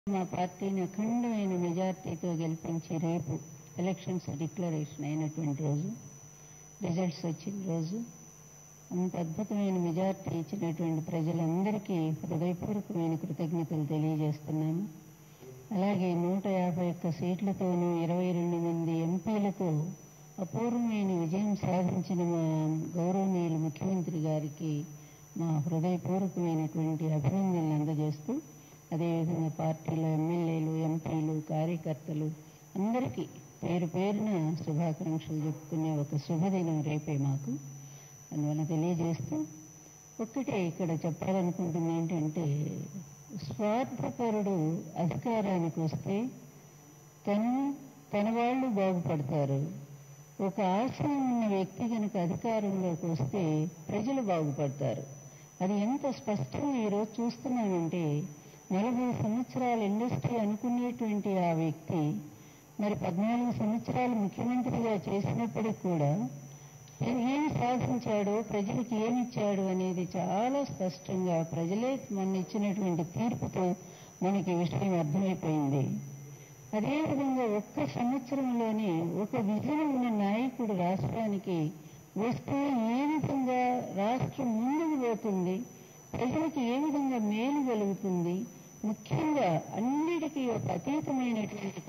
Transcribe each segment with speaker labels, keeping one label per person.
Speaker 1: మా పార్టీని అఖండమైన మెజార్టీతో గెలిపించి రేపు ఎలక్షన్స్ డిక్లరేషన్ అయినటువంటి రోజు రిజల్ట్స్ వచ్చిన రోజు అంత అద్భుతమైన మెజార్టీ ఇచ్చినటువంటి ప్రజలందరికీ హృదయపూర్వకమైన కృతజ్ఞతలు తెలియజేస్తున్నాము అలాగే నూట యాభై ఒక్క సీట్లతోనూ ఇరవై రెండు మంది ఎంపీలతో అపూర్వమైన విజయం సాధించిన మా గౌరవనీయులు ముఖ్యమంత్రి గారికి మా హృదయపూర్వకమైనటువంటి అభినందనలు అందజేస్తూ అదేవిధంగా పార్టీలో ఎమ్మెల్యేలు ఎంపీలు కార్యకర్తలు అందరికీ పేరు పేరున శుభాకాంక్షలు చెప్పుకునే ఒక శుభదినం రేపే మాకు అందువల్ల తెలియజేస్తూ ఒక్కటే ఇక్కడ చెప్పాలనుకుంటుంది ఏంటంటే స్వార్థపరుడు అధికారానికి వస్తే తను తన వాళ్ళు బాగుపడతారు ఒక ఆశయం ఉన్న వ్యక్తి కనుక అధికారంలోకి వస్తే ప్రజలు బాగుపడతారు అది ఎంత స్పష్టంగా ఈరోజు చూస్తున్నామంటే నలభై సంవత్సరాల ఇండస్ట్రీ అనుకునేటువంటి ఆ వ్యక్తి మరి పద్నాలుగు సంవత్సరాలు ముఖ్యమంత్రిగా చేసినప్పటికి కూడా ఏమి సాధించాడో ప్రజలకు ఏమిచ్చాడు అనేది చాలా స్పష్టంగా ప్రజలే మొన్న ఇచ్చినటువంటి తీర్పుతో మనకి విషయం అర్థమైపోయింది అదేవిధంగా ఒక్క సంవత్సరంలోనే ఒక విజయం ఉన్న నాయకుడు రాష్ట్రానికి వస్తే ఏ విధంగా రాష్ట్రం ముందుకు పోతుంది ప్రజలకు ఏ విధంగా మేలు కలుగుతుంది ముఖ్యంగా అన్నిటికీ ఒక అతీతమైనటువంటి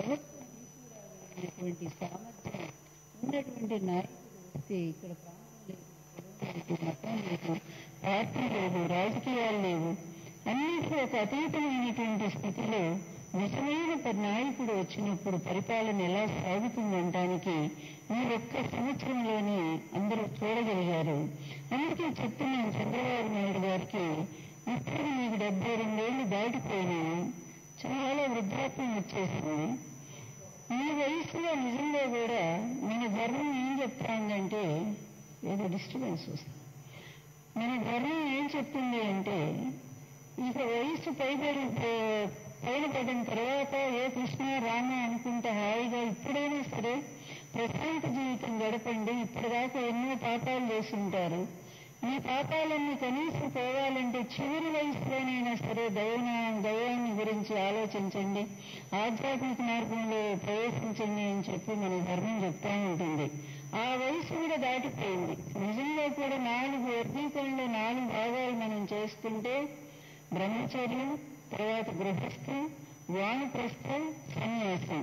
Speaker 1: వ్యవస్థ సామర్థ్యం ఉన్నటువంటి నాయకుడు వస్తే ఇక్కడ ప్రాంతం లేదు కులం లేదు మతం లేదు పార్టీ లేదు రాజకీయాలు లేవు అన్నిటికీ ఒక అతీతమైనటువంటి స్థితిలో నిజమైన ప- నాయకుడు వచ్చినప్పుడు పరిపాలన ఎలా సాగుతుందనడానికి ఈ ఒక్క సంవత్సరంలోనే అందరూ చూడగలిగారు అందుకే చెప్తున్నాను చంద్రబాబు నాయుడు గారికి ఇప్పుడు మీకు డెబ్బై రెండేళ్లు దాటిపోయినాయి చాలా వృద్ధాప్యం వచ్చేసింది ఈ వయసులో నిజంగా కూడా మన ధర్మం ఏం చెప్తాందంటే ఏదో డిస్టర్బెన్స్ వస్తుంది మన ధర్మం ఏం చెప్తుంది అంటే ఇక వయసు పైబడి ప- పైన పడిన తర్వాత ఏ కృష్ణ రామ అనుకుంటే హాయిగా ఇప్పుడైనా సరే ప్రశాంత జీవితం గడపండి ఇప్పటిదాకా ఎన్నో పాపాలు చేసి ఉంటారు ఈ పాపాలన్నీ కనీసం పోవాలంటే చివరి వయసులోనైనా సరే దైవ దైవాన్ని గురించి ఆలోచించండి ఆధ్యాత్మిక మార్గంలో ప్రవేశించండి అని చెప్పి మన ధర్మం చెప్తా ఉంటుంది ఆ వయసు కూడా దాటిపోయింది నిజంగా కూడా నాలుగు వర్గీకరణలో నాలుగు భాగాలు మనం చేసుకుంటే బ్రహ్మచర్యం తర్వాత గృహస్థం వానప్రస్థం సన్యాసం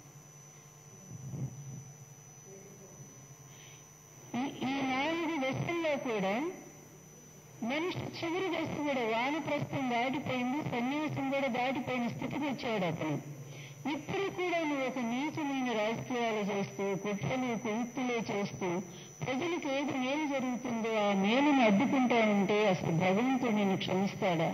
Speaker 1: ఈ- ఈ నాలుగు దశల్లో కూడా మనిషి చివరి దశ కూడా వానప్రస్థం దాటిపోయింది సన్యాసం కూడా దాటిపోయిన స్థితికి వచ్చాడు అతను ఇప్పుడు కూడా నువ్వు ఒక నీచమైన రాజకీయాలు చేస్తూ కుట్రలు కుయుక్తులే చేస్తూ ప్రజలకు ఏది మేలు జరుగుతుందో ఆ మేలును అడ్డుకుంటా ఉంటే అసలు భగవంతుడు నిన్ను క్షమిస్తాడా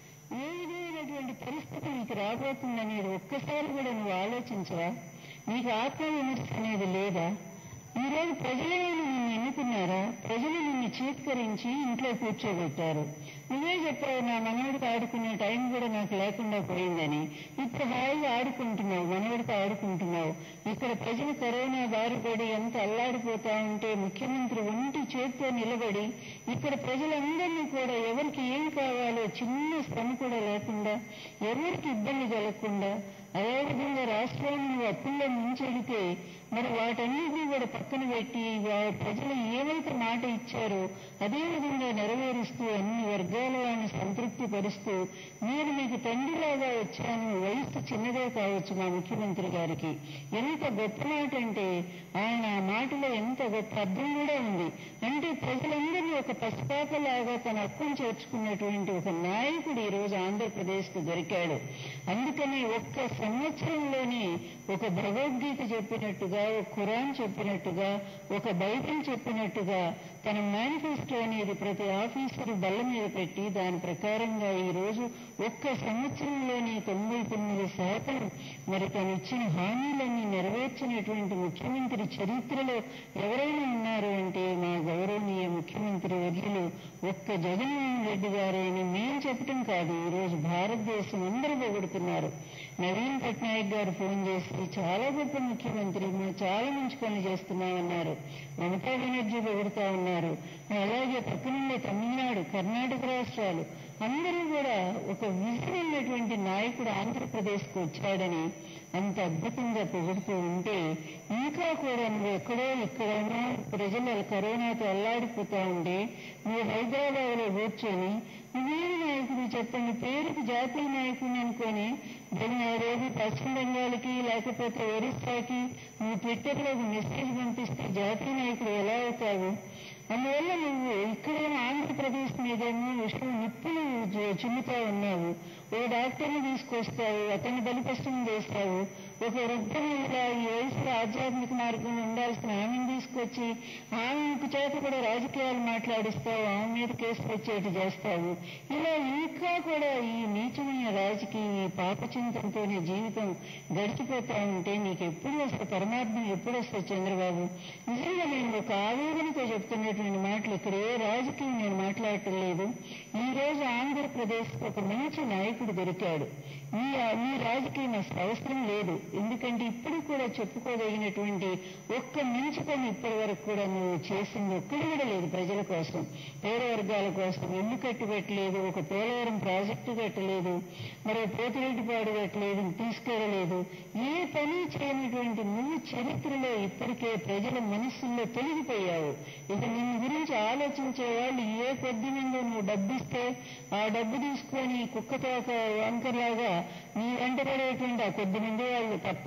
Speaker 1: ఏ విధమైనటువంటి పరిస్థితి నీకు రాబోతుందనేది ఒక్కసారి కూడా నువ్వు ఆలోచించవా నీకు ఆత్మవిమర్శ అనేది లేదా ఈ రోజు ప్రజలే నిన్ను ఎన్నుకున్నారా ప్రజలు నిన్ను చీత్కరించి ఇంట్లో కూర్చోబెట్టారు నువ్వే చెప్పావు నా మనవడికి ఆడుకునే టైం కూడా నాకు లేకుండా పోయిందని ఇప్పుడు హాయిగా ఆడుకుంటున్నావు మనవడితో ఆడుకుంటున్నావు ఇక్కడ ప్రజలు కరోనా బారిపడి ఎంత అల్లాడిపోతా ఉంటే ముఖ్యమంత్రి ఒంటి చేత్తో నిలబడి ఇక్కడ ప్రజలందరినీ కూడా ఎవరికి ఏం కావాలో చిన్న శ్రమ కూడా లేకుండా ఎవరికి ఇబ్బంది కలగకుండా అదేవిధంగా రాష్ట్రాన్ని నువ్వు అప్పుల్లో ముంచెడితే మరి వాటన్నిటినీ కూడా పక్కన పెట్టి వా- ప్రజలు ఏవైతే మాట ఇచ్చారో అదే విధంగా నెరవేరుస్తూ అన్ని వర్గాల వాడిని సంతృప్తి పరుస్తూ నేను మీకు తండ్రిలాగా వచ్చాను వయసు చిన్నదే కావచ్చు మా ముఖ్యమంత్రి గారికి ఎంత గొప్ప మాట అంటే ఆయన ఆ మాటలో ఎంత గొప్ప అర్థం కూడా ఉంది అంటే ప్రజలందరినీ ఒక పసిపాపలాగా తన హక్కును చేర్చుకున్నటువంటి ఒక నాయకుడు ఈ రోజు ఆంధ్రప్రదేశ్ కు దొరికాడు అందుకని ఒక్క సంవత్సరంలోనే ఒక భగవద్గీత చెప్పినట్టుగా ఒక ఖురాన్ చెప్పినట్టుగా ఒక బైబిల్ చెప్పినట్టుగా తన మేనిఫెస్టో అనేది ప్రతి ఆఫీసరు బల్ల మీద పెట్టి దాని ప్రకారంగా ఈ రోజు ఒక్క సంవత్సరంలోనే తొంభై తొమ్మిది శాతం మరి తను ఇచ్చిన హామీలన్నీ నెరవేర్చినటువంటి ముఖ్యమంత్రి చరిత్రలో ఎవరైనా ఉన్నారు అంటే మా గౌరవనీయ ముఖ్యమంత్రి వర్యులు ఒక్క జగన్మోహన్ రెడ్డి గారేని మేం చెప్పటం కాదు ఈ రోజు భారతదేశం అందరూ పొగుడుతున్నారు నవీన్ పట్నాయక్ గారు ఫోన్ చేసి చాలా గొప్ప ముఖ్యమంత్రి మేము చాలా మంచి పనులు చేస్తున్నామన్నారు మమతా బెనర్జీ పొగుడుతా ఉన్నారు అలాగే పక్కనుండే తమిళనాడు కర్ణాటక రాష్ట్రాలు అందరూ కూడా ఒక విజన్ ఉన్నటువంటి నాయకుడు ఆంధ్రప్రదేశ్కు వచ్చాడని అంత అద్భుతంగా పొగుడుతూ ఉంటే ఇంకా కూడా నువ్వు ఎక్కడో ఇక్కడేమో ప్రజలు కరోనాతో అల్లాడిపోతా ఉంటే నువ్వు హైదరాబాద్ లో కూర్చొని నువ్వేమి నాయకుడు చెప్పండి పేరుకు జాతీయ నాయకుడిని అనుకొని రేపు పశ్చిమ బెంగాల్కి లేకపోతే ఒరిస్సాకి నువ్వు ట్విట్టర్లో ఒక మెసేజ్ పంపిస్తే జాతీయ నాయకుడు ఎలా అవుతావు అందువల్ల నువ్వు ఇక్కడేమో ఆంధ్రప్రదేశ్ మీదేమో విషయం నిప్పులు జ- చిమ్ముతా ఉన్నావు ఓ డాక్టర్ని తీసుకొస్తావు అతన్ని బలిపష్టం చేస్తావు ఒక వృద్ధ మహిళ ఈ వయసులో ఆధ్యాత్మిక మార్గంలో ఉండాల్సిన ఆమెను తీసుకొచ్చి ఆమెకు చేత కూడా రాజకీయాలు మాట్లాడిస్తావు ఆమె మీద కేసులు వచ్చేట్టు చేస్తావు ఇలా ఇంకా కూడా ఈ నీచమైన రాజకీయ ఈ పాపచింతంతోనే జీవితం గడిచిపోతా ఉంటే నీకు ఎప్పుడు వస్తే పరమార్థం ఎప్పుడు వస్తుంది చంద్రబాబు నిజంగా నేను ఒక ఆవేదనతో చెప్తున్నటువంటి మాటలు ఇక్కడ ఏ రాజకీయం నేను మాట్లాడటం లేదు ఈ రోజు ఆంధ్రప్రదేశ్ ఒక మంచి నాయకుడు దొరికాడు ఈ ఈ రాజకీయం అసలు అవసరం లేదు ఎందుకంటే ఇప్పుడు కూడా చెప్పుకోదగినటువంటి ఒక్క మంచి పని ఇప్పటి వరకు కూడా నువ్వు చేసింది ఒక్కటి కూడా లేదు ప్రజల కోసం పేద వర్గాల కోసం ఇల్లు కట్టి పెట్టలేదు ఒక పోలవరం ప్రాజెక్టు కట్టలేదు మరో పోతిరెడ్డిపాడు కట్టలేదు తీసుకెళ్ళలేదు ఏ పని చేయనటువంటి నువ్వు చరిత్రలో ఇప్పటికే ప్రజల మనస్సుల్లో తొలగిపోయావు ఇక నిన్ను గురించి ఆలోచించే వాళ్ళు ఏ కొద్ది మంది నువ్వు డబ్బిస్తే ఆ డబ్బు తీసుకొని కుక్కతోక వంకర్లాగా నీ వెంట పడేటువంటి ఆ కొద్ది మంది వాళ్ళు తప్ప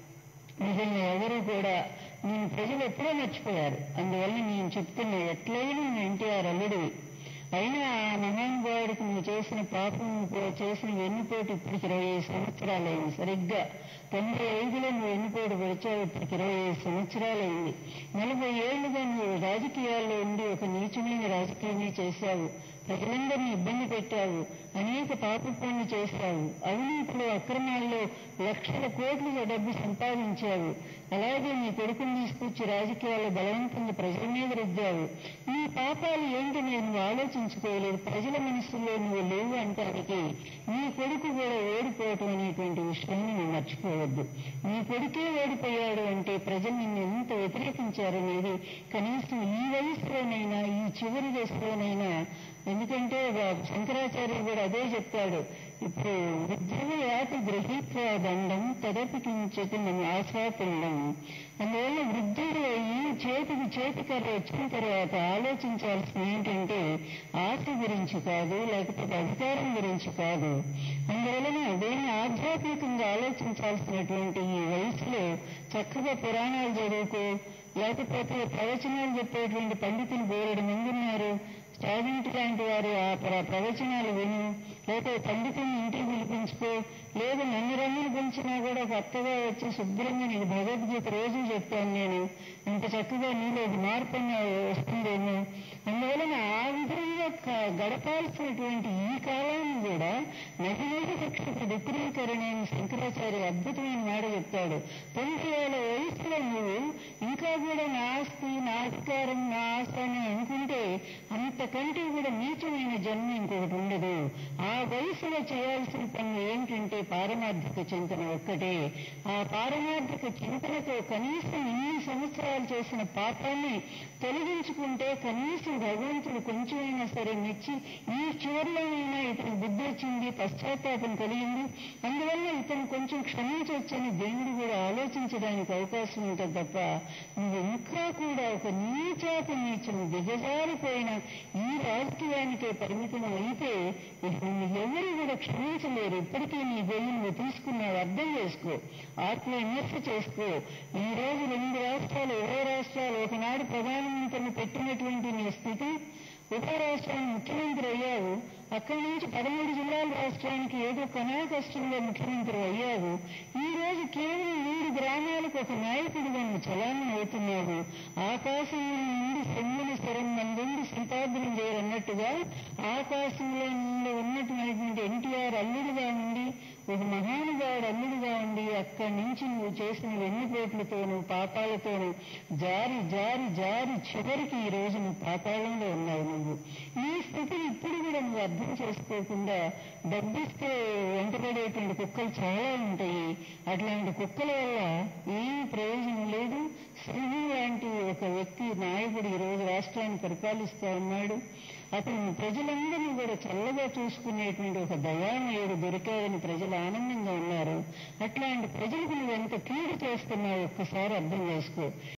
Speaker 1: నిజంగా ఎవరు కూడా నేను ప్రజలు ఎప్పుడో మర్చిపోయారు అందువల్ల నేను చెప్తున్నా ఎట్లయినా నువ్వు ఎన్టీఆర్ అల్లుడివి అయినా ఆ మహానుభావుడికి నువ్వు చేసిన పాపం నువ్వు చేసిన వెన్నుపోటు ఇప్పటికి ఇరవై ఐదు సంవత్సరాలైంది సరిగ్గా తొంభై ఐదులో నువ్వు వెన్నుపోటు వచ్చావు ఇప్పటికి ఇరవై ఐదు సంవత్సరాలైంది నలభై ఏళ్లుగా నువ్వు రాజకీయాల్లో ఉండి ఒక నీచమైన రాజకీయమే చేశావు ప్రజలందరినీ ఇబ్బంది పెట్టావు అనేక పాప పనులు చేశావు అవినీతిలో అక్రమాల్లో లక్షల కోట్ల డబ్బు సంపాదించావు అలాగే నీ కొడుకుని తీసుకొచ్చి రాజకీయాల్లో బలవంతంగా ప్రజల మీద రుద్దావు నీ పాపాలు ఏంటి నేను ఆలోచించుకోలేదు ప్రజల మనసులో నువ్వు లేవు అంటానికి నీ కొడుకు కూడా ఓడిపోవటం అనేటువంటి విషయాన్ని నువ్వు మర్చిపోవద్దు నీ కొడుకే ఓడిపోయాడు అంటే ప్రజలు నిన్ను ఎంత వ్యతిరేకించారనేది కనీసం ఈ వయసులోనైనా ఈ చివరి దశలోనైనా ఎందుకంటే వా- శంకరాచార్యులు కూడా అదే చెప్తాడు ఇప్పుడు వృద్ధులు యాతి గృహీత్వ దండం తదపి కించిత్ మన ఆశాపిండం అందువల్ల వృద్ధుడు ఈ చేతికి చేతికర్ర వచ్చిన తర్వాత ఆలోచించాల్సింది ఏంటంటే ఆశ గురించి కాదు లేకపోతే అధికారం గురించి కాదు అందువలన దేన్ని ఆధ్యాత్మికంగా ఆలోచించాల్సినటువంటి ఈ వయసులో చక్కగా పురాణాలు చదువుకో లేకపోతే ప్రవచనాలు చెప్పేటువంటి పండితులు బోరెడు మంది ఉన్నారు చావింటి లాంటి వారి ఆ ప్ర- ప్రవచనాలు విను లేకపోతే పండితుల్ని ఇంటికి పిలిపించుకో లేదు నన్ను రమ్మని పిలిచినా కూడా ఒక అత్తగా వచ్చి శుభ్రంగా నీకు భగవద్గీత రోజు చెప్తాను నేను ఇంత చక్కగా నీలో ఒక మార్పు అన్న వస్తుందేమో అందువలన ఆ విధంగా క- గడపాల్సినటువంటి ఈ కాలాన్ని కూడా నదివేద రక్షక విక్రీకరణ అని శంకరాచార్య అద్భుతమైన మాట చెప్తాడు తొమ్మిది వేల వయసులో నువ్వు ఇంకా కూడా నా ఆస్తి నా అధికారం నా ఆశ అని అనుకుంటే అంతకంటే కూడా నీచమైన జన్మ ఇంకొకటి ఉండదు ఆ వయసులో చేయాల్సిన పని ఏంటంటే పారమార్థిక చింతన ఒక్కటే ఆ పారమార్థిక చింతనతో కనీసం ఇన్ని సంవత్సరాలు చేసిన పాపాన్ని తొలగించుకుంటే కనీసం భగవంతుడు కొంచెమైనా సరే మెచ్చి ఈ చివరిలోనైనా ఇతను బుద్ధి వచ్చింది పశ్చాత్తాపం కలిగింది అందువల్ల ఇతను కొంచెం క్షమించవచ్చని దేవుడు కూడా ఆలోచించడానికి అవకాశం ఉంటుంది తప్ప నువ్వు ఇంకా కూడా ఒక నీచాతి నీచం దిగజారిపోయిన ఈ రాజకీయానికే పరిమితం అయితే ఇక నిన్ను ఎవరు కూడా క్షమించలేరు ఇప్పటికీ నీ గొయ్యి నువ్వు తీసుకున్నావు అర్థం చేసుకో ఆత్మ విమర్శ చేసుకో ఈ రోజు రెండు రాష్ట్రాలు ఇరవై రాష్ట్రాలు ఒకనాడు ప్రధానమంత్రిని పెట్టినటువంటి నీ స్థితి ఉప రాష్ట్రానికి ముఖ్యమంత్రి అయ్యావు అక్కడి నుంచి పదమూడు జిల్లాల రాష్ట్రానికి ఏదో కనా కష్టంలో ముఖ్యమంత్రి అయ్యావు ఈ రోజు కేవలం మూడు గ్రామాలకు ఒక నాయకుడిగా నువ్వు చలామణి అవుతున్నావు ఆకాశంలో నుండి సెమ్మిని స్థిరం మందుండి సంపాదనం చేయరన్నట్టుగా ఆకాశంలో నుండి ఉన్నటువంటి ఎన్టీఆర్ అల్లుడుగా ఉండి ఒక మహానుభావుడు అల్లుడుగా ఉండి అక్కడి నుంచి నువ్వు చేసిన వెన్నుపోట్లతోనూ పాపాలతోనూ జారి జారి జారి చివరికి ఈ రోజు నువ్వు పాతాళంలో ఉన్నావు నువ్వు నీ స్థితిని ఇప్పుడు కూడా నువ్వు అర్థం చేసుకోకుండా డబ్బిస్తే వెంటబడేటువంటి కుక్కలు చాలా ఉంటాయి అట్లాంటి కుక్కల వల్ల ఏమీ ప్రయోజనం లేదు సింహం లాంటి ఒక వ్యక్తి నాయకుడు ఈ రోజు రాష్ట్రాన్ని పరిపాలిస్తా ఉన్నాడు అతను ప్రజలందరినీ కూడా చల్లగా చూసుకునేటువంటి ఒక దయామయుడు దొరికాడని ప్రజలు ఆనందంగా ఉన్నారు అట్లాంటి ప్రజలకు నువ్వు ఎంత కీడు చేస్తున్నావు ఒక్కసారి అర్థం చేసుకో